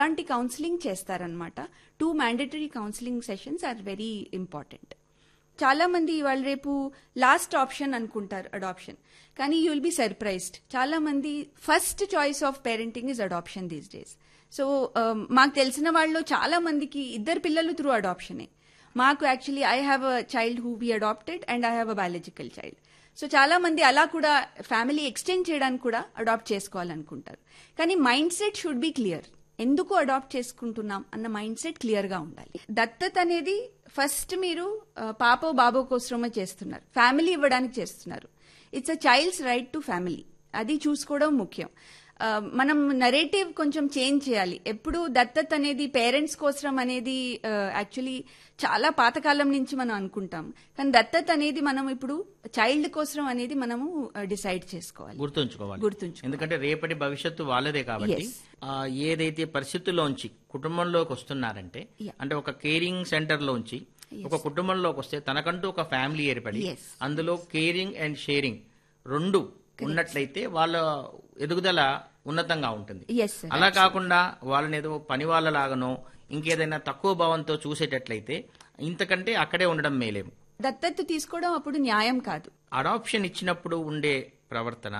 అలాంటి కౌన్సిలింగ్ చేస్తారనమాట two mandatory counselling sessions are very important చాలా మంది ఇవాళ రేపు లాస్ట్ ఆప్షన్ అనుకుంటారు అడాప్షన్ కానీ యూ విల్ బి సర్ప్రైజ్డ్ చాలా మంది first choice of parenting is adoption these days so మాకు తెలిసిన వాళ్ళు చాలా మందికి ఇద్దరు పిల్లలు త్రూ అడాప్షనే మాకు actually I have a child who be adopted and I have a biological child so చాలా మంది అలా కూడా ఫ్యామిలీ ఎక్స్టెండ్ చేయడానికి కూడా అడాప్ట్ చేసుకోవాలనుకుంటారు కానీ mind set should be clear ఎందుకు అడాప్ట్ చేసుకుంటున్నాం అన్న మైండ్ సెట్ క్లియర్ గా ఉండాలి దత్తత అనేది ఫస్ట్ మీరు ఆ, పాపో బాబో కోసమే చేస్తున్నారు ఫ్యామిలీ ఇవ్వడానికి చేస్తున్నారు it's a child's right to family అది చూసుకోవడం ముఖ్యం ఆ, మనం నరేటివ్ కొంచెం చేంజ్ చేయాలి ఎప్పుడు దత్తత అనేది పేరెంట్స్ కోసం అనేది యాక్చువల్లీ చాలా పాతకాలం నుంచి మనం అనుకుంటాం కానీ దత్తత అనేది మనం ఇప్పుడు చైల్డ్ కోసం అనేది మనము డిసైడ్ చేసుకోవాలి గుర్తుంచుకోవాలి గుర్తుంచుకోవాలి. ఎందుకంటే రేపటి భవిష్యత్తు వాళ్ళదే కాబట్టి Yes. ఆ, ఏదైతే పరిస్థితుల్లోంచి కుటుంబంలోకి వస్తున్నారంటే Yeah. అంటే ఒక కేరింగ్ సెంటర్ లోంచి ఒక కుటుంబంలోకి వస్తే తనకంటూ ఒక ఫ్యామిలీ ఏర్పడి Yes. అందులో కేరింగ్ అండ్ షేరింగ్ రెండు ఉన్నట్లయితే వాళ్ళ ఎదుగుదల ఉన్నతంగా ఉంటుంది ఎస్ సార్ అలా కాకుండా వాళ్ళని ఏదో పని వాళ్ళలాగానో ఇంకేదైనా తక్కువ భావంతో చూసేటట్లయితే ఇంతకంటే అక్కడే ఉండడం మేలేము దత్తత తీసుకోవడం అప్పుడు న్యాయం కాదు అడాప్షన్ ఇచ్చినప్పుడు ఉండే ప్రవర్తన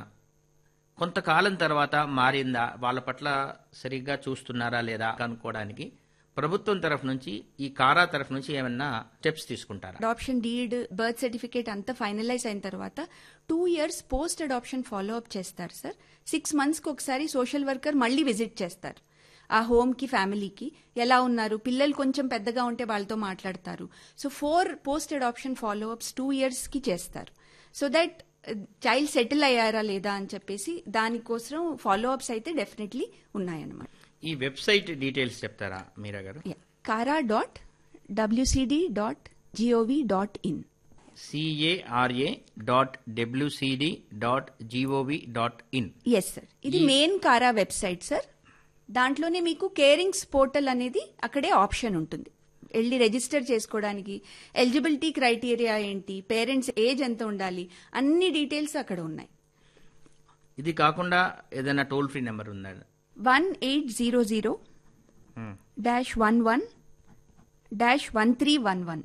కొంతకాలం తర్వాత మారిందా వాళ్ళ పట్ల సరిగ్గా చూస్తున్నారా లేదా అనుకోవడానికి ప్రభుత్వం తరఫు నుంచి ఈ కారా తరఫు నుంచి ఏమన్నా స్టెప్స్ తీసుకుంటారా అడాప్షన్ డీడ్ బర్త్ సర్టిఫికేట్ అంతా ఫైనలైజ్ అయిన తర్వాత two years post adoption follow up చేస్తారు సార్ సిక్స్ మంత్స్కి ఒకసారి సోషల్ వర్కర్ మళ్ళీ విజిట్ చేస్తారు ఆ హోమ్కి ఫ్యామిలీకి ఎలా ఉన్నారు పిల్లలు కొంచెం పెద్దగా ఉంటే వాళ్ళతో మాట్లాడతారు so four post adoption follow ups two ఇయర్స్కి చేస్తారు సో దట్ చైల్డ్ సెటిల్ అయ్యారా లేదా అని చెప్పేసి దానికోసం ఫాలో అప్స్ అయితే డెఫినెట్లీ ఉన్నాయన్నమాట ఈ వెబ్సైట్ డీటెయిల్స్ చెప్తారా Meera garu CARA dot WCD dot gov dot in CARA dot WCD dot gov dot in yes sir ఇది మెయిన్ కారా వెబ్సైట్ సార్ దాంట్లోనే మీకు కేరింగ్స్ పోర్టల్ అనేది అక్కడే ఆప్షన్ ఉంటుంది వెళ్ళి రిజిస్టర్ చేసుకోవడానికి ఎలిజిబిలిటీ క్రైటీరియా ఏంటి పేరెంట్స్ ఏజ్ ఎంత ఉండాలి అన్ని డీటెయిల్స్ అక్కడ ఉన్నాయి ఇది కాకుండా ఏదైనా టోల్ ఫ్రీ నెంబర్ ఉందా one eight zero zero Hmm. Dash one one dash one three one one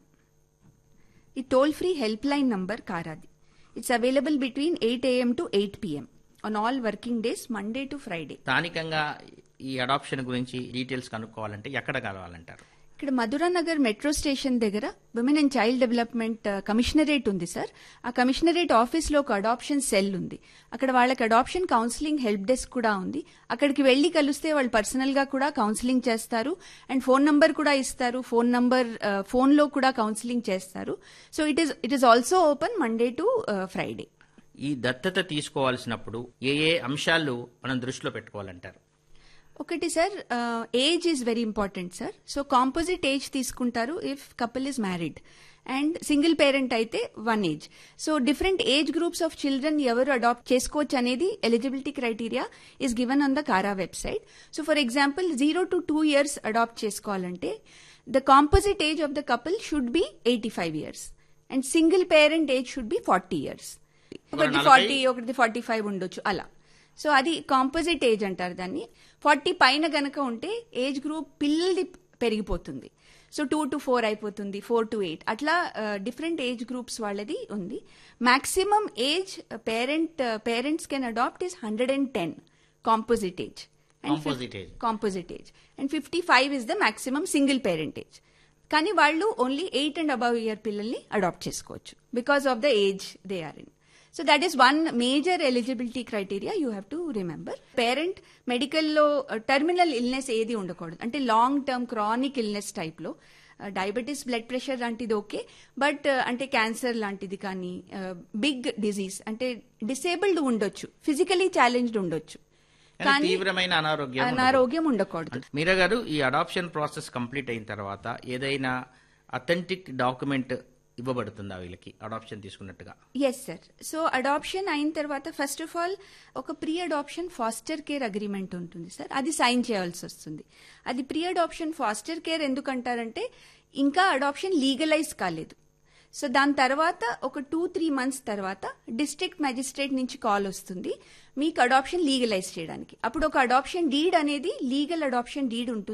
ఈ toll free help line number కారాది it's available between eight AM to eight PM on all working days Monday to Friday స్థానికంగా ఈ adoption గురించి details కనుక్కోవాలంటే ఎక్కడ కలవాలంటారు ఇక్కడ Madhuranagar metro station దగ్గర women and child development commissionerate ఉంది సార్ ఆ కమిషనరేట్ ఆఫీస్ లో ఒక అడాప్షన్ సెల్ ఉంది అక్కడ వాళ్ళకి అడాప్షన్ కౌన్సిలింగ్ హెల్ప్ డెస్క్ కూడా ఉంది అక్కడికి వెళ్లి కలిస్తే వాళ్ళు పర్సనల్ గా కూడా కౌన్సిలింగ్ చేస్తారు అండ్ ఫోన్ నంబర్ కూడా ఇస్తారు ఫోన్ నంబర్ ఫోన్ లో కూడా కౌన్సిలింగ్ చేస్తారు so it is it is also open Monday to Friday ఈ దత్తత తీసుకోవాల్సినప్పుడు ఏ ఏ అంశాలు మనం దృష్టిలో పెట్టుకోవాలంటారు ఒకటి sir age is very important sir so composite age తీసుకుంటారు if couple is married and single parent అయితే one age so different age groups of children ఎవరు అడాప్ట్ చేసుకోవచ్చు అనేది eligibility criteria is given on the CARA website so for example zero to two years adopt చేసుకోవాలంటే the composite age of the couple should be eighty five years and single parent age should be forty years ఒకటి నలభై- forty ఒకటి forty five ఉండొచ్చు అలా so అది composite age అంటారు దాన్ని forty పైన గనక ఉంటే ఏజ్ గ్రూప్ పిల్లలది పెరిగిపోతుంది సో టూ టు ఫోర్ అయిపోతుంది ఫోర్ టు ఎయిట్ అట్లా డిఫరెంట్ ఏజ్ గ్రూప్స్ వాళ్ళది ఉంది maximum age parent parents can adopt is hundred and ten composite age Composite age. Composite age and fifty five is the maximum single parent age కానీ వాళ్ళు only eight and above year పిల్లల్ని adopt చేసుకోవచ్చు because of the age they are in so that is one major eligibility criteria you have to remember parent మెడికల్లో terminal illness ఏది ఉండకూడదు అంటే long term chronic illness టైప్లో diabetes blood pressure లాంటిది okay but అంటే cancer లాంటిది కానీ big disease అంటే డిసేబుల్డ్ ఉండొచ్చు ఫిజికలీ ఛాలెంజ్డ్ ఉండొచ్చు కానీ కానీ తీవ్రమైన అనారోగ్యం ఉండదు. అనారోగ్యం ఉండకూడదు మీరా గారు ఈ అడాప్షన్ ప్రాసెస్ కంప్లీట్ అయిన తర్వాత ఏదైనా అథెంటిక్ డాక్యుమెంట్ ఇవ్వబడుతుందా వీళ్ళకి అడాప్షన్ తీసుకున్నట్టుగా ఎస్ సార్ సో అడాప్షన్ అయిన తర్వాత ఫస్ట్ ఆఫ్ ఆల్ ఒక pre adoption foster care agreement ఉంటుంది సార్ అది సైన్ చేయాల్సి వస్తుంది అది ప్రీ అడాప్షన్ ఫాస్టర్ కేర్ ఎందుకంటారంటే ఇంకా అడాప్షన్ లీగలైజ్ కాలేదు సో దాని తర్వాత ఒక టూ త్రీ మంత్స్ తర్వాత డిస్ట్రిక్ట్ మెజిస్ట్రేట్ నుంచి కాల్ వస్తుంది మీకు అడాప్షన్ లీగలైజ్ చేయడానికి అప్పుడు ఒక అడాప్షన్ డీడ్ అనేది లీగల్ అడాప్షన్ డీడ్ ఉంటుంది